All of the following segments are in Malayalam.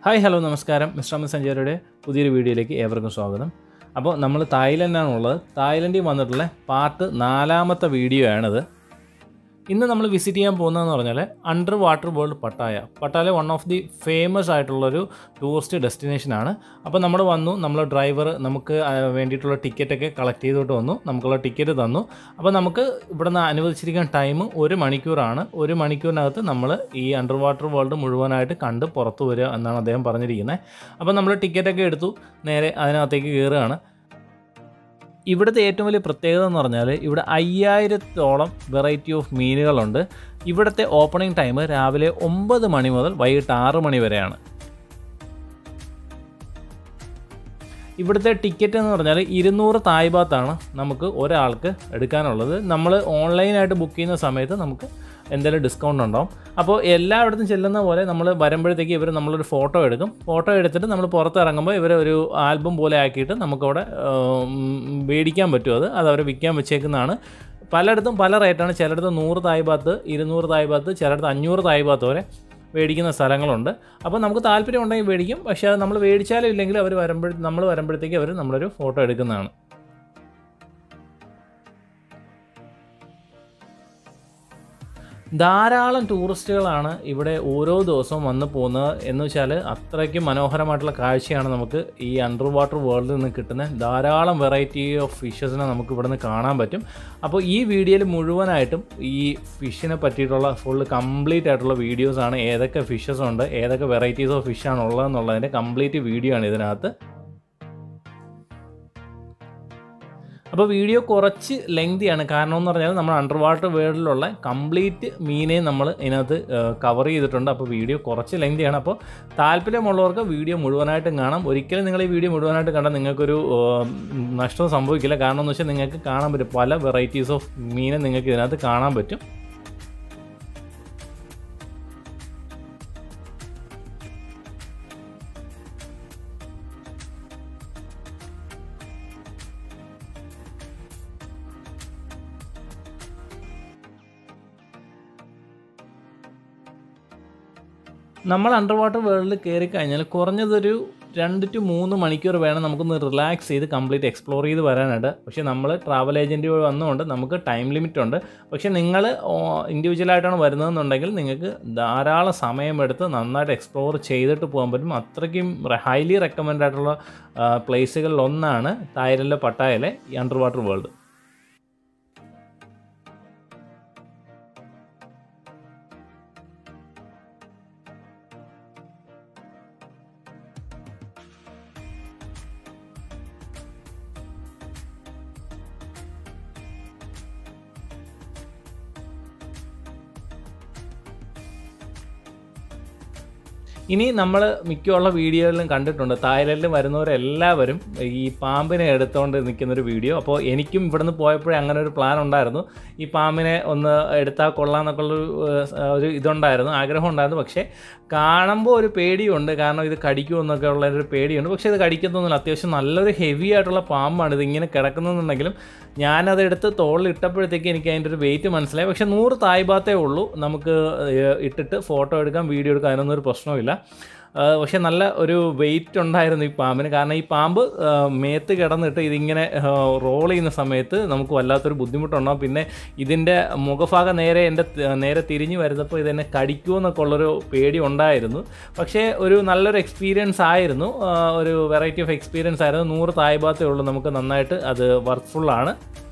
ഹായ് ഹലോ നമസ്കാരം മിസ്റ്റർ അമിത് സഞ്ചാരിയുടെ പുതിയൊരു വീഡിയോയിലേക്ക് ഏവർക്കും സ്വാഗതം അപ്പോൾ നമ്മൾ തായ്ലൻഡാണുള്ളത് തായ്ലൻഡിൽ വന്നിട്ടുള്ള പാർട്ട് നാലാമത്തെ വീഡിയോ ആണിത് ഇന്ന് നമ്മൾ വിസിറ്റ് ചെയ്യാൻ പോകുന്നതെന്ന് പറഞ്ഞാൽ underwater world Pattaya Pattaya one of the famous ആയിട്ടുള്ളൊരു ടൂറിസ്റ്റ് ഡെസ്റ്റിനേഷനാണ് അപ്പോൾ നമ്മൾ വന്നു നമ്മൾ ഡ്രൈവർ നമുക്ക് ആ, വേണ്ടിയിട്ടുള്ള ടിക്കറ്റൊക്കെ കളക്ട് ചെയ്തോട്ട് വന്നു നമുക്കുള്ള ടിക്കറ്റ് തന്നു അപ്പോൾ നമുക്ക് ഇവിടെ നിന്ന് അനുവദിച്ചിരിക്കുന്ന ടൈം ഒരു മണിക്കൂറാണ് ഒരു മണിക്കൂറിനകത്ത് നമ്മൾ ഈ അണ്ടർ വാട്ടർ വേൾഡ് മുഴുവനായിട്ട് കണ്ട് പുറത്തു വരിക എന്നാണ് അദ്ദേഹം പറഞ്ഞിരിക്കുന്നത് അപ്പോൾ നമ്മൾ ടിക്കറ്റൊക്കെ എടുത്തു നേരെ അതിനകത്തേക്ക് കയറുകയാണ് ഇവിടുത്തെ ഏറ്റവും വലിയ പ്രത്യേകത എന്ന് പറഞ്ഞാൽ ഇവിടെ അയ്യായിരത്തോളം വെറൈറ്റി ഓഫ് മീനുകളുണ്ട് ഇവിടുത്തെ ഓപ്പണിംഗ് ടൈം രാവിലെ ഒമ്പത് മണി മുതൽ വൈകിട്ട് ആറ് മണി വരെയാണ് ഇവിടുത്തെ ടിക്കറ്റ് എന്ന് പറഞ്ഞാൽ ഇരുന്നൂറ് തായ്ബാത്താണ് നമുക്ക് ഒരാൾക്ക് എടുക്കാനുള്ളത് നമ്മൾ ഓൺലൈനായിട്ട് ബുക്ക് ചെയ്യുന്ന സമയത്ത് നമുക്ക് എന്തെങ്കിലും ഡിസ്കൗണ്ട് ഉണ്ടാവും അപ്പോൾ എല്ലായിടത്തും ചെല്ലുന്ന പോലെ നമ്മൾ വരുമ്പോഴത്തേക്ക് ഇവർ നമ്മളൊരു ഫോട്ടോ എടുക്കും ഫോട്ടോ എടുത്തിട്ട് നമ്മൾ പുറത്തിറങ്ങുമ്പോൾ ഇവർ ഒരു ആൽബം പോലെ ആക്കിയിട്ട് നമുക്കവിടെ ഉം, മേടിക്കാൻ പറ്റും അത് അത് അവർ വിൽക്കാൻ വെച്ചേക്കുന്നതാണ് പലയിടത്തും പല റേറ്റാണ് ചിലയിടത്ത് നൂറ് തായ്ബാത്ത് ഇരുന്നൂറ് തായ്ബാത്ത് ചിലയിടത്ത് അഞ്ഞൂറ് തായ്ബാത്ത് വരെ മേടിക്കുന്ന സ്ഥലങ്ങളുണ്ട് അപ്പോൾ നമുക്ക് താല്പര്യം ഉണ്ടെങ്കിൽ മേടിക്കും പക്ഷേ അത് നമ്മൾ മേടിച്ചാലും ഇല്ലെങ്കിൽ അവർ വരുമ്പോഴ നമ്മൾ വരുമ്പോഴത്തേക്ക് അവർ നമ്മളൊരു ഫോട്ടോ എടുക്കുന്നതാണ് ധാരാളം ടൂറിസ്റ്റുകളാണ് ഇവിടെ ഓരോ ദിവസവും വന്ന് പോകുന്നത് എന്ന് വെച്ചാൽ അത്രയ്ക്ക് മനോഹരമായിട്ടുള്ള കാഴ്ചയാണ് നമുക്ക് ഈ അണ്ടർ വാട്ടർ വേൾഡിൽ നിന്ന് കിട്ടുന്ന ധാരാളം വെറൈറ്റി ഓഫ് ഫിഷസിനെ നമുക്ക് ഇവിടെ നിന്ന് കാണാൻ പറ്റും അപ്പോൾ ഈ വീഡിയോയിൽ മുഴുവനായിട്ടും ഈ ഫിഷിനെ പറ്റിയിട്ടുള്ള ഫുള്ള് കംപ്ലീറ്റ് ആയിട്ടുള്ള വീഡിയോസാണ് ഏതൊക്കെ ഫിഷസ് ഉണ്ട് ഏതൊക്കെ വെറൈറ്റീസ് ഓഫ് ഫിഷാണ് ഉള്ളതെന്നുള്ളതിൻ്റെ കംപ്ലീറ്റ് വീഡിയോ ആണ് ഇതിനകത്ത് അപ്പോൾ വീഡിയോ കുറച്ച് ലെങ്തിയാണ് കാരണം എന്ന് പറഞ്ഞാൽ നമ്മൾ അണ്ടർ വാട്ടർ വേൾഡിലുള്ള കംപ്ലീറ്റ് മീനെ നമ്മൾ ഇതിനകത്ത് കവർ ചെയ്തിട്ടുണ്ട് അപ്പോൾ വീഡിയോ കുറച്ച് ലെങ്തിയാണ് അപ്പോൾ താല്പര്യമുള്ളവർക്ക് വീഡിയോ മുഴുവനായിട്ടും കാണാം ഒരിക്കലും നിങ്ങൾ ഈ വീഡിയോ മുഴുവനായിട്ട് കണ്ടാൽ നിങ്ങൾക്കൊരു ഏഹ്, നഷ്ടം സംഭവിക്കില്ല കാരണം എന്ന് വെച്ചാൽ നിങ്ങൾക്ക് കാണാൻ പറ്റും പല വെറൈറ്റീസ് ഓഫ് മീനെ നിങ്ങൾക്ക് ഇതിനകത്ത് കാണാൻ പറ്റും നമ്മൾ അണ്ടർ വാട്ടർ വേൾഡിൽ കയറി കഴിഞ്ഞാൽ കുറഞ്ഞതൊരു രണ്ട് ടു മൂന്ന് മണിക്കൂർ വേണം നമുക്കൊന്ന് റിലാക്സ് ചെയ്ത് കംപ്ലീറ്റ് എക്സ്പ്ലോർ ചെയ്ത് വരാനായിട്ട് പക്ഷേ നമ്മൾ ട്രാവൽ ഏജൻറ്റ് വന്നുകൊണ്ട് നമുക്ക് ടൈം ലിമിറ്റ് ഉണ്ട് പക്ഷേ നിങ്ങൾ ഇൻഡിവിജ്വലായിട്ടാണ് വരുന്നതെന്നുണ്ടെങ്കിൽ നിങ്ങൾക്ക് ധാരാളം സമയമെടുത്ത് നന്നായിട്ട് എക്സ്പ്ലോർ ചെയ്തിട്ട് പോകാൻ പറ്റും അത്രയ്ക്കും ഹൈലി റെക്കമെൻഡ് ആയിട്ടുള്ള പ്ലേസുകളിൽ ഒന്നാണ് തായ്ലൻഡിലെ പട്ടായയിലെ ഈ അണ്ടർ വാട്ടർ വേൾഡ് ഇനി നമ്മൾ മിക്കുള്ള വീഡിയോകളിലും കണ്ടിട്ടുണ്ട് തായ്ലൻഡിൽ വരുന്നവരെല്ലാവരും ഈ പാമ്പിനെ എടുത്തുകൊണ്ട് നിൽക്കുന്നൊരു വീഡിയോ അപ്പോൾ എനിക്കും ഇവിടുന്ന് പോയപ്പോഴേ അങ്ങനെ ഒരു പ്ലാൻ ഉണ്ടായിരുന്നു ഈ പാമ്പിനെ ഒന്ന് എടുത്താൽ കൊള്ളാമെന്നൊക്കെ ഉള്ളൊരു ഏഹ്, ഒരു ഇതുണ്ടായിരുന്നു ആഗ്രഹം ഉണ്ടായിരുന്നു പക്ഷേ കാണുമ്പോൾ ഒരു പേടിയുണ്ട് കാരണം ഇത് കടിക്കുമെന്നൊക്കെ ഉള്ള ഒരു പേടിയുണ്ട് പക്ഷേ ഇത് കടിക്കുന്നൊന്നുമില്ല അത്യാവശ്യം നല്ലൊരു ഹെവി ആയിട്ടുള്ള പാമ്പാണ് ഇത് ഇങ്ങനെ കിടക്കുന്നെന്നുണ്ടെങ്കിലും ഞാനത് എടുത്ത് തോളിൽ ഇട്ടപ്പോഴത്തേക്ക് എനിക്ക് അതിൻ്റെ ഒരു വെയിറ്റ് മനസ്സിലായി പക്ഷേ നൂറ് തായ്ബാത്തേ ഉള്ളൂ നമുക്ക് ഏഹ്, ഇട്ടിട്ട് ഫോട്ടോ എടുക്കാം വീഡിയോ എടുക്കാം അതിനൊന്നും ഒരു പ്രശ്നമില്ല ഏഹ്, പക്ഷേ നല്ല ഒരു വെയിറ്റ് ഉണ്ടായിരുന്നു ഈ പാമ്പിന് കാരണം ഈ പാമ്പ് ഏഹ്, മേത്ത് കിടന്നിട്ട് ഇതിങ്ങനെ റോൾ ചെയ്യുന്ന സമയത്ത് നമുക്ക് വല്ലാത്തൊരു ബുദ്ധിമുട്ടുണ്ടാകും പിന്നെ ഇതിൻ്റെ മുഖഭാഗം നേരെ എൻ്റെ ത- നേരെ തിരിഞ്ഞ് വരുന്നപ്പോൾ ഇതെന്നെ കടിക്കുമോ എന്നൊക്കെ ഉള്ളൊരു പേടി ഉണ്ടായിരുന്നു പക്ഷേ ഒരു നല്ലൊരു എക്സ്പീരിയൻസ് ആയിരുന്നു ഏഹ്, ഒരു വെറൈറ്റി ഓഫ് എക്സ്പീരിയൻസ് ആയിരുന്നു നൂറ് തായ്ബാത്തേ ഉള്ളൂ നമുക്ക് നന്നായിട്ട് അത് വർക്ക്ഫുള്ളാണ്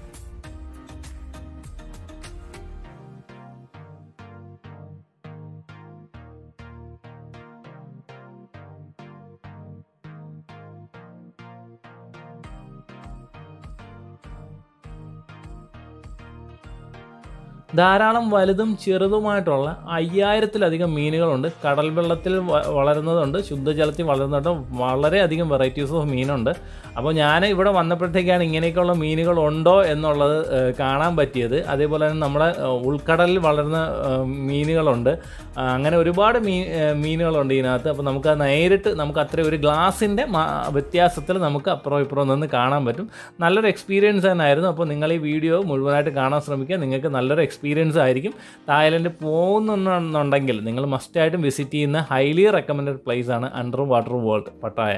ധാരാളം വലുതും ചെറുതുമായിട്ടുള്ള അയ്യായിരത്തിലധികം മീനുകളുണ്ട് കടൽ വെള്ളത്തിൽ വ- വളരുന്നതുണ്ട് ശുദ്ധജലത്തിൽ വളരുന്നുണ്ട് വളരെയധികം വെറൈറ്റീസ് ഓഫ് മീനുണ്ട് അപ്പോൾ ഞാൻ ഇവിടെ വന്നപ്പോഴത്തേക്കാണ് ഇങ്ങനെയൊക്കെയുള്ള മീനുകൾ ഉണ്ടോ എന്നുള്ളത് ഏഹ്, കാണാൻ പറ്റിയത് അതേപോലെ തന്നെ നമ്മുടെ ഏഹ്, ഉൾക്കടലിൽ വളരുന്ന ഏഹ്, മീനുകളുണ്ട് ആ, അങ്ങനെ ഒരുപാട് മീ ഏഹ്, മീനുകളുണ്ട് ഇതിനകത്ത് അപ്പോൾ നമുക്ക് അത് നേരിട്ട് നമുക്ക് അത്ര ഒരു ഗ്ലാസിൻ്റെ വ്യത്യാസത്തിൽ നമുക്ക് അപ്പുറം ഇപ്പുറം നിന്ന് കാണാൻ പറ്റും നല്ലൊരു എക്സ്പീരിയൻസ് തന്നെയായിരുന്നു അപ്പോൾ നിങ്ങൾ ഈ വീഡിയോ മുഴുവനായിട്ട് കാണാൻ ശ്രമിക്കുക നിങ്ങൾക്ക് നല്ലൊരു എക്സ്പീരിയൻസ് എക്സ്പീരിയൻസ് ആയിരിക്കും തായ്ലൻഡ് പോകുന്നുണ്ടെങ്കിൽ നിങ്ങൾ മസ്റ്റായിട്ടും വിസിറ്റ് ചെയ്യുന്ന ഹൈലി റെക്കമെൻഡഡ് പ്ലേസ് ആണ് അണ്ടർ വാട്ടർ വേൾഡ് പട്ടായ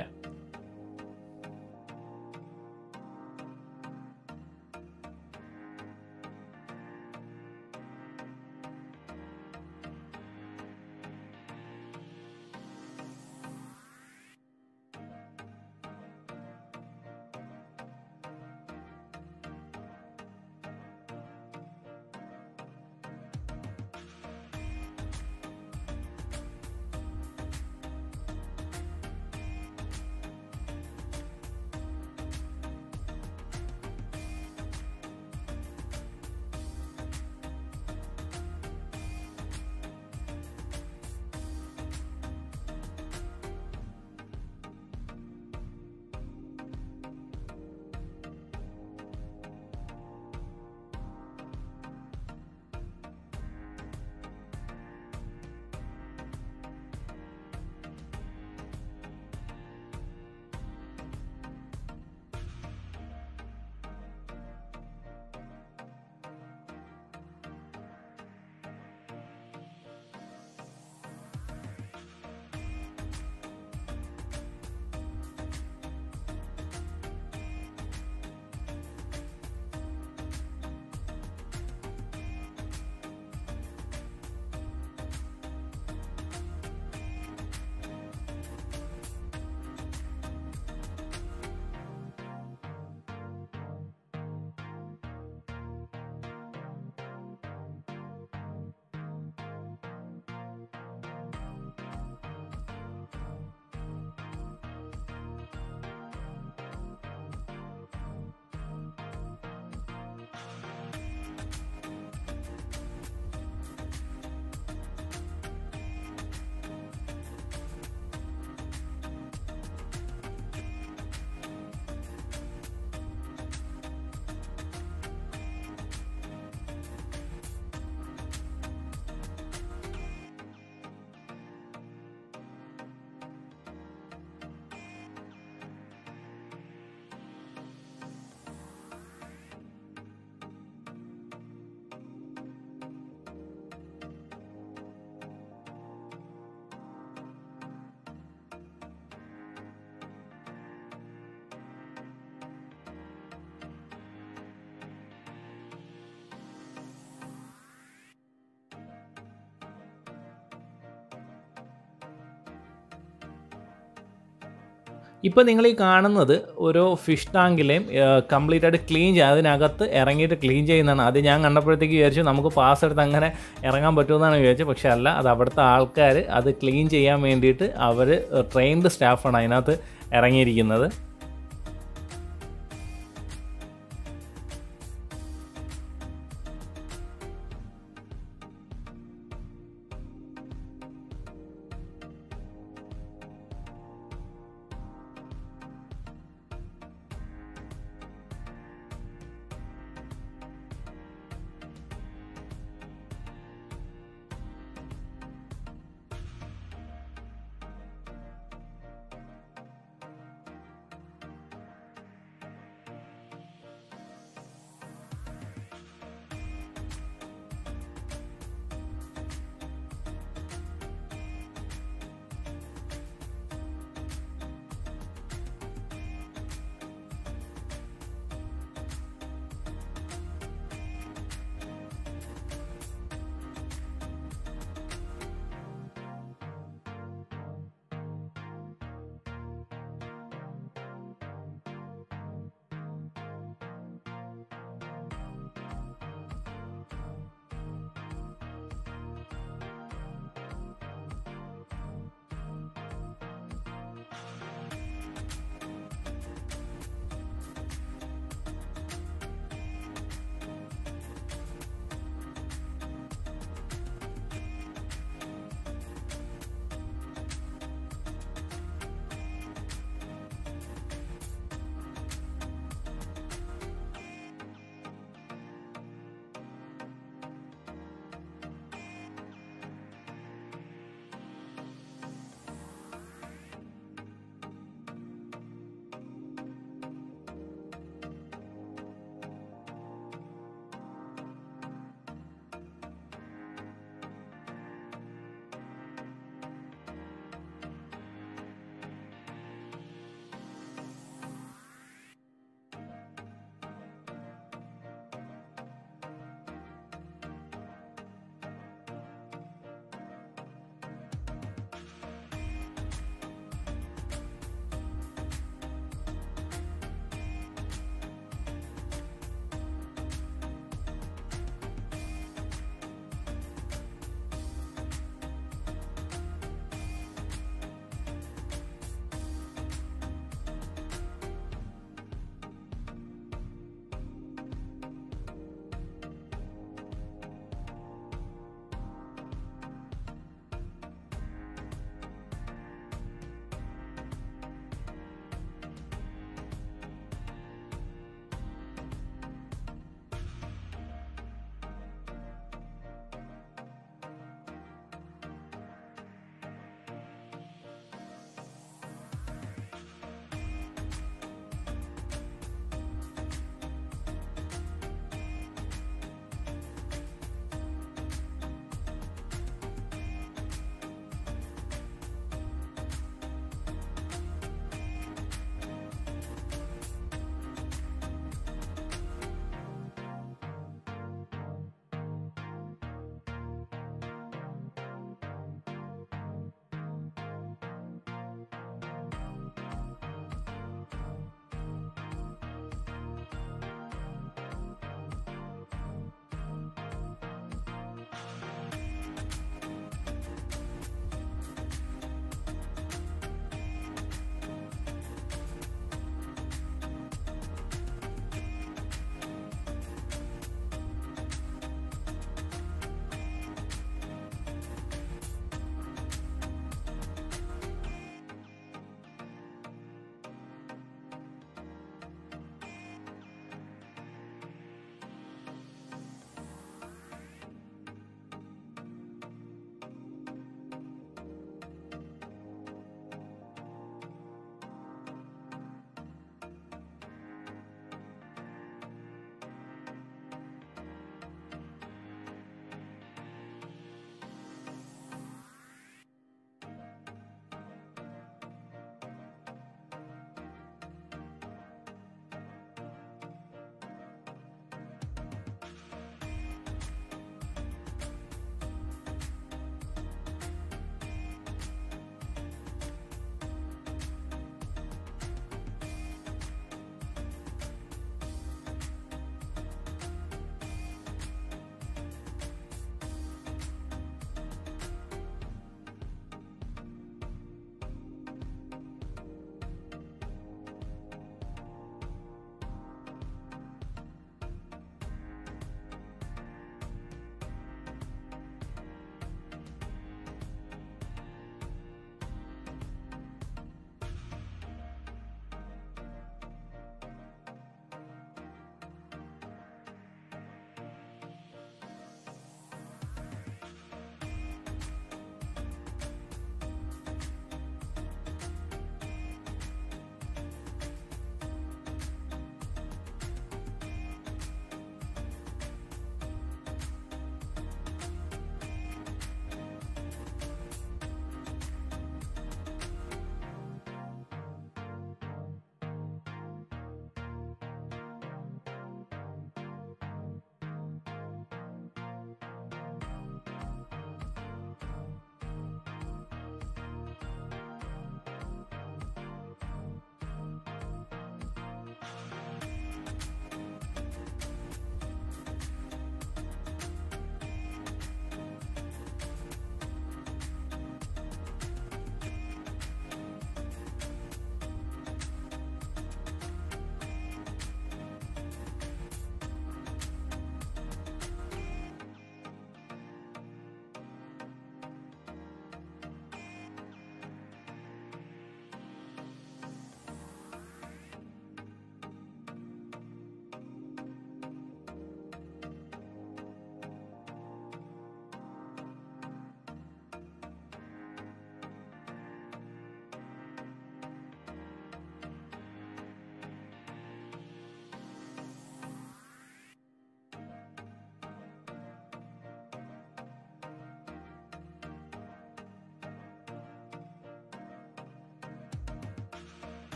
ഇപ്പോൾ നിങ്ങൾ ഈ കാണുന്നത് ഒരു ഫിഷ് ടാങ്കിലെയും കംപ്ലീറ്റ് ആയിട്ട് ക്ലീൻ ചെയ്യുക അതിനകത്ത് ഇറങ്ങിയിട്ട് ക്ലീൻ ചെയ്യുന്നതാണ് അത് ഞാൻ കണ്ടപ്പോഴത്തേക്ക് വിചാരിച്ചു നമുക്ക് പാസ് എടുത്ത് അങ്ങനെ ഇറങ്ങാൻ പറ്റുമെന്നാണ് വിചാരിച്ചത് പക്ഷേ അല്ല അത് അവിടുത്തെ ആൾക്കാർ അത് ക്ലീൻ ചെയ്യാൻ വേണ്ടിയിട്ട് അവർ ട്രെയിൻഡ് സ്റ്റാഫാണ് അതിനകത്ത് ഇറങ്ങിയിരിക്കുന്നത്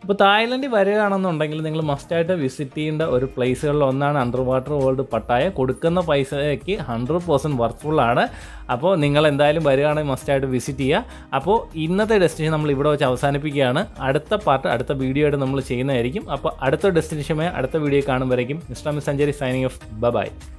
അപ്പോൾ തായ്ലൻഡിൽ വരികയാണെന്നുണ്ടെങ്കിൽ നിങ്ങൾ മസ്റ്റായിട്ട് വിസിറ്റ് ചെയ്യേണ്ട ഒരു പ്ലേസുകളിൽ ഒന്നാണ് അണ്ടർ വാട്ടർ വേൾഡ് പട്ടായ കൊടുക്കുന്ന പൈസയ്ക്ക് ഹൺഡ്രഡ് പേഴ്സൻറ്റ് വർക്ക്ഫുൾ ആണ് അപ്പോൾ നിങ്ങൾ എന്തായാലും വരികയാണെങ്കിൽ മസ്റ്റായിട്ട് വിസിറ്റ് ചെയ്യുക അപ്പോൾ ഇന്നത്തെ ഡെസ്റ്റിനേഷൻ നമ്മൾ ഇവിടെ വെച്ച് അവസാനിപ്പിക്കുകയാണ് അടുത്ത പാർട്ട് അടുത്ത വീഡിയോ ആയിട്ട് നമ്മൾ ചെയ്യുന്നതായിരിക്കും അപ്പോൾ അടുത്ത ഡെസ്റ്റിനേഷനുമായി അടുത്ത വീഡിയോ കാണുമ്പോഴേക്കും mister miss Sanchari signing off by